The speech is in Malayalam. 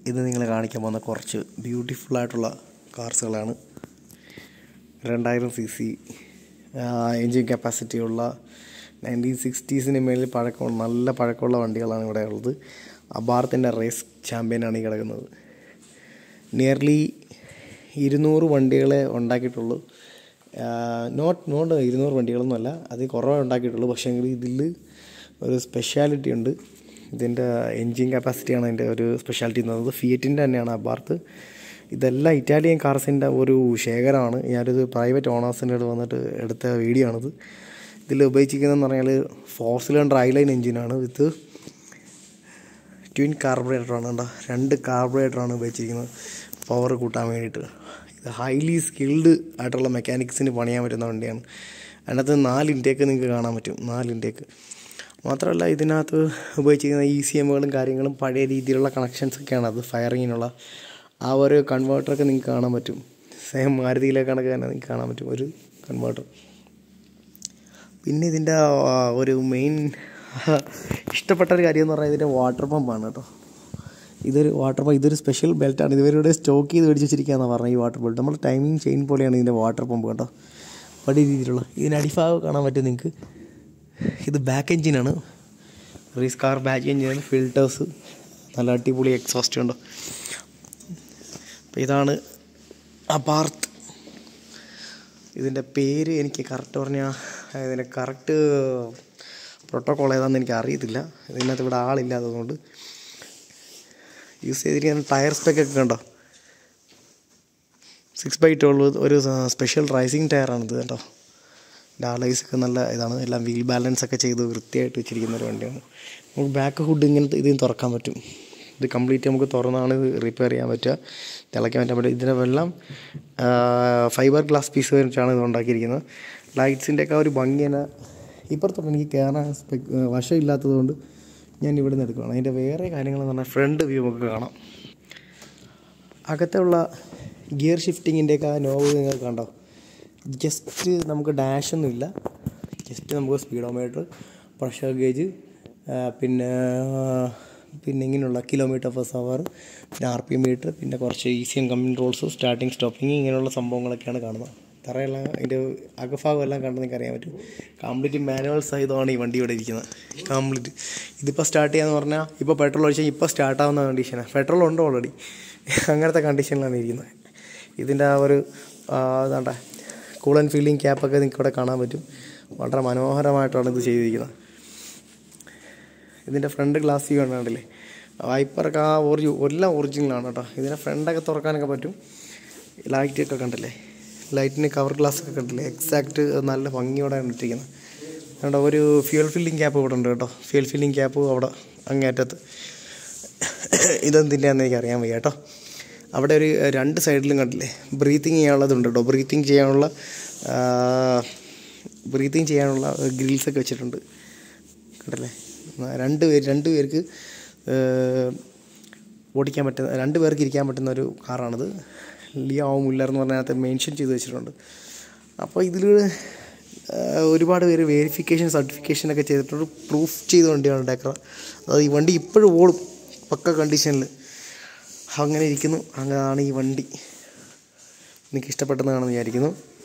ഇത് നിങ്ങളെ കാണിക്കാൻ പോകുന്ന കുറച്ച് ബ്യൂട്ടിഫുൾ ആയിട്ടുള്ള കാർസുകളാണ് രണ്ടായിരം സി സി എൻജിൻ കപ്പാസിറ്റി ഉള്ള നയൻറ്റീൻ സിക്സ്റ്റീസിന് മേളിൽ പഴക്കം നല്ല പഴക്കമുള്ള വണ്ടികളാണ് ഇവിടെ ഉള്ളത് അബാർത്തിൻ്റെ റേസ് ചാമ്പ്യനാണ് ഈ കിടക്കുന്നത് നിയർലി ഇരുന്നൂറ് വണ്ടികളെ ഉണ്ടാക്കിയിട്ടുള്ളൂ നോട്ട് നോട്ട് ഇരുന്നൂറ് വണ്ടികളൊന്നുമല്ല അത് കുറവേ ഉണ്ടാക്കിയിട്ടുള്ളൂ പക്ഷേ എങ്കിൽ ഇതിൽ ഒരു സ്പെഷ്യാലിറ്റി ഉണ്ട് ഇതിൻ്റെ എൻജിൻ കപ്പാസിറ്റിയാണ് അതിൻ്റെ ഒരു സ്പെഷ്യാലിറ്റി എന്ന് പറയുന്നത് ഫിയറ്റിൻ്റെ തന്നെയാണ് അബാർത്ത് ഇതെല്ലാം ഇറ്റാലിയൻ കാർസിൻ്റെ ഒരു ശേഖരമാണ് ഞാനൊരു പ്രൈവറ്റ് ഓണേഴ്സിൻ്റെ അടുത്ത് വന്നിട്ട് എടുത്ത വീഡിയോ ആണിത് ഇതിൽ ഉപയോഗിച്ചിരിക്കുന്നതെന്ന് പറഞ്ഞാൽ ഫോർ സിലിണ്ടർ ഐലൈൻ എൻജിനാണ് വിത്ത് ട്വിൻ കാർബറേറ്ററാണ് കേട്ടോ രണ്ട് കാർബറേറ്ററാണ് ഉപയോഗിച്ചിരിക്കുന്നത് പവർ കൂട്ടാൻ വേണ്ടിയിട്ട് ഇത് ഹൈലി സ്കിൽഡ് ആയിട്ടുള്ള മെക്കാനിക്സിന് പണിയാൻ പറ്റുന്ന വണ്ടിയാണ് അതിനകത്ത് നാല് ഇൻടേക്ക് നിങ്ങൾക്ക് കാണാൻ പറ്റും നാല് ഇൻടേക്ക് മാത്രമല്ല ഇതിനകത്ത് ഉപയോഗിച്ചിരിക്കുന്ന ഇ സി എമ്മുകളും കാര്യങ്ങളും പഴയ രീതിയിലുള്ള കണക്ഷൻസ് ഒക്കെയാണ് അത് ഫയറിങ്ങിനുള്ള ആ ഒരു കൺവേർട്ടറൊക്കെ നിങ്ങൾക്ക് കാണാൻ പറ്റും സെയിം മാരുതിയിലെ കണക്ക് തന്നെ നിങ്ങൾക്ക് കാണാൻ പറ്റും ഒരു കൺവേർട്ടർ പിന്നെ ഇതിൻ്റെ ഒരു മെയിൻ ഇഷ്ടപ്പെട്ട ഒരു കാര്യം എന്ന് പറഞ്ഞാൽ ഇതിൻ്റെ വാട്ടർ പമ്പാണ് കേട്ടോ ഇതൊരു വാട്ടർ പമ്പ് ഇതൊരു സ്പെഷ്യൽ ബെൽറ്റാണ് ഇതുവരെ സ്റ്റോക്ക് ചെയ്ത് മേടിച്ച് വെച്ചിരിക്കുകയെന്നാണ് പറഞ്ഞത് ഈ വാട്ടർ ബെൽറ്റ് നമ്മൾ ടൈമിങ് ചെയിൻ പോലെയാണ് ഇതിൻ്റെ വാട്ടർ പമ്പ് കേട്ടോ പടി രീതിയിലുള്ള ഇതിന് അടിഭാഗം കാണാൻ പറ്റും നിങ്ങൾക്ക് ഇത് ബാക്ക് എഞ്ചിനാണ് റീസ് കാർ ബാക്ക് എഞ്ചിനാണ് ഫിൽറ്റേഴ്സ് നല്ല അടിപൊളി എക്സോസ്റ്റ് ഉണ്ടോ അപ്പോൾ ഇതാണ് അപാർത്ത് ഇതിൻ്റെ പേര് എനിക്ക് കറക്റ്റ് പറഞ്ഞാൽ ഇതിൻ്റെ കറക്റ്റ് പ്രോട്ടോക്കോൾ ഏതാണെന്ന് എനിക്ക് അറിയത്തില്ല ഇതിനകത്ത് ഇവിടെ ആളില്ലാത്തതുകൊണ്ട് യൂസ് ചെയ്തിരിക്കുന്ന ടയർ സ്പെക്കൊക്കെ കണ്ടോ സിക്സ് ബൈ ട്വൽവ് ഒരു സ്പെഷ്യൽ റൈസിങ് ടയറാണിത് കേട്ടോ ഡാലൈസ് ഒക്കെ നല്ല ഇതാണ് എല്ലാം വീൽ ബാലൻസ് ഒക്കെ ചെയ്ത് വൃത്തിയായിട്ട് വെച്ചിരിക്കുന്ന ഒരു വണ്ടിയാണ് നമുക്ക് ബാക്ക് ഹുഡ് ഇങ്ങനത്തെ ഇതിന് തുറക്കാൻ പറ്റും ഇത് കംപ്ലീറ്റ് നമുക്ക് തുറന്നാണ് റിപ്പയർ ചെയ്യാൻ പറ്റുക തിളയ്ക്കാൻ പറ്റാൻ പറ്റും ഇതിൻ്റെ വെള്ളം ഫൈബർ ഗ്ലാസ് പീസ് വെച്ചാണ് ഇത് ഉണ്ടാക്കിയിരിക്കുന്നത് ലൈറ്റ്സിൻ്റെ ഒക്കെ ഒരു ഭംഗി തന്നെ ഇപ്പുറത്തോട്ട് എനിക്ക് കയറാൻ വശമില്ലാത്തത് കൊണ്ട് ഞാൻ ഇവിടെ നിന്ന് എടുക്കുകയാണ് അതിൻ്റെ വേറെ കാര്യങ്ങളെന്ന് പറഞ്ഞാൽ ഫ്രണ്ട് വ്യൂ നമുക്ക് കാണാം അകത്തുള്ള ഗിയർ ഷിഫ്റ്റിങ്ങിൻ്റെയൊക്കെ ആ നോവ് നിങ്ങൾക്ക് കണ്ടോ ജസ്റ്റ് നമുക്ക് ഡാഷ് ഒന്നുമില്ല ജസ്റ്റ് നമുക്ക് സ്പീഡോമീറ്റർ പ്രഷർ ഗേജ് പിന്നെ പിന്നെ ഇങ്ങനെയുള്ള കിലോമീറ്റർ പെർ അവർ പിന്നെ ആർ പി എം മീറ്റർ പിന്നെ കുറച്ച് E C M controls starting stopping ഇങ്ങനെയുള്ള സംഭവങ്ങളൊക്കെയാണ് കാണുന്നത് തറയെല്ലാം അതിൻ്റെ അകഭാഗം എല്ലാം കണ്ട് നിങ്ങൾക്ക് അറിയാൻ പറ്റും കംപ്ലീറ്റ് മാനുവൽ സഹിതമാണ് ഈ വണ്ടി ഇവിടെ ഇരിക്കുന്നത് കംപ്ലീറ്റ് ഇതിപ്പോൾ സ്റ്റാർട്ട് ചെയ്യാന്ന് പറഞ്ഞാൽ ഇപ്പോൾ പെട്രോൾ ഒഴിച്ചാൽ ഇപ്പോൾ സ്റ്റാർട്ട് ആവുന്ന കണ്ടീഷനാണ് പെട്രോൾ ഉണ്ട് ഓൾറെഡി അങ്ങനത്തെ കണ്ടീഷനിലാണ് ഇരിക്കുന്നത് ഇതിൻ്റെ ആ ഒരു എന്താ കൂൾ ആൻഡ് ഫീലിംഗ് ക്യാപ്പൊക്കെ നിങ്ങൾക്ക് ഇവിടെ കാണാൻ പറ്റും വളരെ മനോഹരമായിട്ടാണ് ഇത് ചെയ്തിരിക്കുന്നത് ഇതിൻ്റെ ഫ്രണ്ട് ഗ്ലാസ് വ്യൂ കണ്ടില്ലേ വൈപ്പറൊക്കെ ആ ഒറിജി എല്ലാം ഒറിജിനലാണ് കേട്ടോ ഇതിൻ്റെ ഫ്രണ്ടൊക്കെ തുറക്കാനൊക്കെ പറ്റും ലൈറ്റൊക്കെ കണ്ടില്ലേ ലൈറ്റിന് കവർ ഗ്ലാസ് ഒക്കെ കണ്ടില്ലേ എക്സാക്റ്റ് നല്ല ഭംഗിയോടെയാണ് ഇട്ടിരിക്കുന്നത് അതുകൊണ്ട് ഒരു ഫ്യൂൽ ഫില്ലിംഗ് ക്യാപ്പ് ഇവിടെ ഉണ്ട് കേട്ടോ ഫ്യൂൽ ഫില്ലിംഗ് ക്യാപ്പ് അവിടെ അങ്ങേറ്റത്ത് ഇതെന്തിൻ്റെയാണെന്ന് എനിക്ക് അറിയാൻ വയ്യ കേട്ടോ അവിടെ ഒരു രണ്ട് സൈഡിലും കണ്ടില്ലേ ബ്രീത്തിങ് ചെയ്യാനുള്ളതുണ്ട് കേട്ടോ ബ്രീത്തിങ് ചെയ്യാനുള്ള ബ്രീത്തിങ് ചെയ്യാനുള്ള ഗ്രിൽസൊക്കെ വെച്ചിട്ടുണ്ട് കണ്ടല്ലേ രണ്ട് പേര് രണ്ട് പേർക്ക് ഓടിക്കാൻ പറ്റുന്ന രണ്ട് പേർക്ക് ഇരിക്കാൻ പറ്റുന്ന ഒരു കാറാണിത് ലിയോ മുല്ലർ എന്ന് പറഞ്ഞതിനകത്ത് മെൻഷൻ ചെയ്ത് വെച്ചിട്ടുണ്ട് അപ്പോൾ ഇതിൽ ഒരുപാട് പേര് വെരിഫിക്കേഷൻ സർട്ടിഫിക്കേഷൻ ഒക്കെ ചെയ്തിട്ടുണ്ട് പ്രൂഫ് ചെയ്ത വണ്ടിയാണ് ഡേക്ര അതായത് ഈ വണ്ടി ഇപ്പോഴും ഓടും പക്ക കണ്ടീഷനിൽ അങ്ങനെ ഇരിക്കുന്നു അങ്ങനെയാണ് ഈ വണ്ടി എനിക്ക് ഇഷ്ടപ്പെട്ടെന്നാണെന്ന് വിചാരിക്കുന്നു